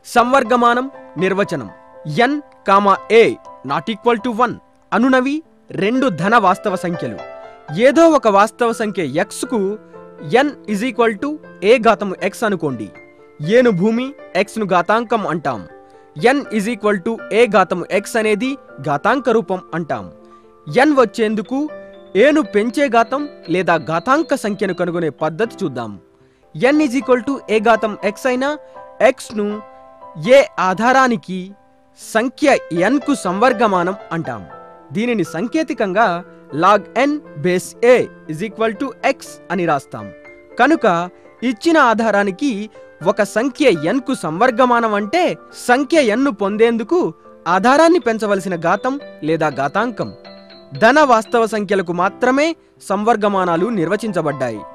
సంవర్గమానం నిర్వచనం N comma A not equal to one అనునవి రెండు ధన వాస్తవ సంఖ్యలు ఏదో ఒక వాస్తవ సంఖ్య ఎక్స్కు N is equal to A ఘాతము ఎక్స్ అనుకోండి ఏను భూమి ఎక్స్ను ఘాతాంకం అంటాం N is equal to A ఘాతము ఎక్స్ అనేది ఘాతాంక రూపం అంటాం ఎన్ వచ్చేందుకు ఏను పెంచే ఘాతం లేదా ఘాతాంక సంఖ్యను కనుగొనే పద్ధతి చూద్దాం N is equal to A ఘాతం ఎక్స్ అయినా ఎక్స్ను ఏ ఆధారానికి సంఖ్య ఎన్కు సంవర్గమానం అంటాం దీనిని సాంకేతికంగా log N base A is equal to X అని రాస్తాం కనుక ఇచ్చిన ఆధారానికి ఒక సంఖ్య ఎన్కు సంవర్గమానం అంటే సంఖ్య ఎన్ను పొందేందుకు ఆధారాన్ని పెంచవలసిన ఘాతం లేదా ఘాతాంకం ధన వాస్తవ సంఖ్యలకు మాత్రమే సంవర్గమానాలు నిర్వచించబడ్డాయి